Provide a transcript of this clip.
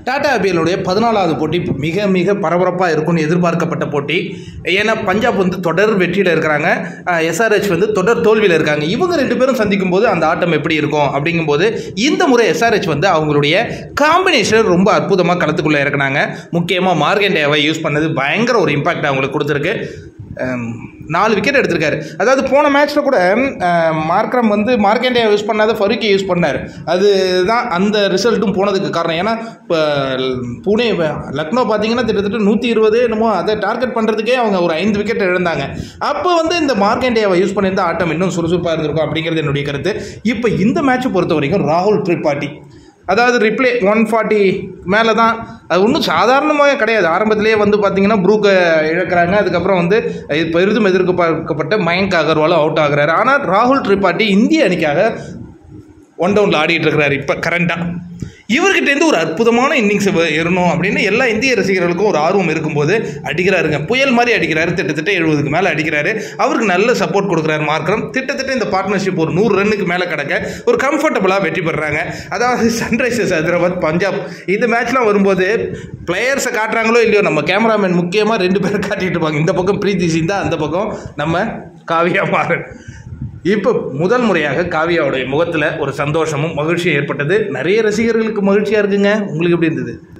டாடா ஐபிஎல்லுடைய பதினாலாவது போட்டி மிக மிக பரபரப்பாக இருக்கும்னு எதிர்பார்க்கப்பட்ட போட்டி ஏன்னா பஞ்சாப் வந்து தொடர் வெற்றியில் இருக்கிறாங்க எஸ்ஆர்ஹெச் வந்து தொடர் தோல்வியில் இருக்காங்க இவங்க ரெண்டு பேரும் சந்திக்கும் போது அந்த ஆட்டம் எப்படி இருக்கும் அப்படிங்கும்போது இந்த முறை எஸ்ஆர்ஹெச் வந்து அவங்களுடைய காம்பினேஷன் ரொம்ப அற்புதமாக களத்துக்குள்ளே இறக்குனாங்க முக்கியமாக மார்கெண்டேவை யூஸ் பண்ணது பயங்கர ஒரு இம்பாக்ட் அவங்களுக்கு கொடுத்துருக்கு அம், நாலு விக்கெட் எடுத்திருக்காரு அதாவது போன மேட்ச்சில் கூட அம், மார்க்ரம் வந்து மார்க்கெண்டே யூஸ் பண்ணாத ஃபருக்கை யூஸ் பண்ணார் அதுதான் அந்த ரிசல்ட்டும் போனதுக்கு காரணம் ஏன்னா இப்போ புனே லக்னோ பார்த்தீங்கன்னா கிட்டத்தட்ட நூற்றி இருபது என்னமோ அதை டார்கெட் பண்ணுறதுக்கே அவங்க ஒரு ஐந்து விக்கெட் இழந்தாங்க அப்போ வந்து இந்த மார்க்கெண்டேவை யூஸ் பண்ணியிருந்தா ஆட்டம் இன்னும் சுறுசுறுப்பாக இருந்திருக்கும் அப்படிங்கிறது என்னுடைய கருத்து இப்போ இந்த மேட்ச்சை பொறுத்த வரைக்கும் ராகுல் திரிபாட்டி அதாவது ரிப்ளே ஒன் ஃபார்ட்டி மேலே தான் அது ஒன்றும் சாதாரணமாக கிடையாது ஆரம்பத்திலேயே வந்து பார்த்தீங்கன்னா ப்ரூக்கை இழக்கிறாங்க அதுக்கப்புறம் வந்து இது பெரிதும் எதிர்பார்க்கப்பட்ட மயங்க் அகர்வாலும் அவுட் ஆகுறாரு ஆனால் ராகுல் திரிபாட்டி இந்திய அணிக்காக ஒன் டவுனில் ஆடிட்டு இருக்கிறாரு இப்போ கரண்டாக இவர்கிட்டேருந்து ஒரு அற்புதமான இன்னிங்ஸ் ஏறணும் அப்படின்னு எல்லா இந்திய ரசிகர்களுக்கும் ஒரு ஆர்வம் இருக்கும்போது அடிக்கிறாருங்க புயல் மாதிரி அடிக்கிறாரு திட்டத்தட்ட எழுபதுக்கு மேலே அடிக்கிறாரு அவருக்கு நல்ல சப்போர்ட் கொடுக்குறாரு மார்க்கரம் திட்டத்தட்ட இந்த பார்ட்னர்ஷிப் ஒரு நூறு ரன்னுக்கு மேலே கிடக்க ஒரு கம்ஃபர்டபுளாக வெற்றி பெறுறாங்க அதாவது சன்ரைசர்ஸ் ஹைதராபாத் பஞ்சாப் இந்த மேட்ச்லாம் வரும்போது பிளேயர்ஸை காட்டுறாங்களோ இல்லையோ நம்ம கேமராமேன் முக்கியமாக ரெண்டு பேரும் காட்டிட்டு இருப்பாங்க இந்த பக்கம் பிரீத்தி சிந்தா அந்த பக்கம் நம்ம காவியா மாறன் இப்போ முதல் முறையாக காவியாவுடைய முகத்தில் ஒரு சந்தோஷமும் மகிழ்ச்சியும் ஏற்பட்டது நிறைய ரசிகர்களுக்கு மகிழ்ச்சியாக இருக்குங்க உங்களுக்கு எப்படி இருந்தது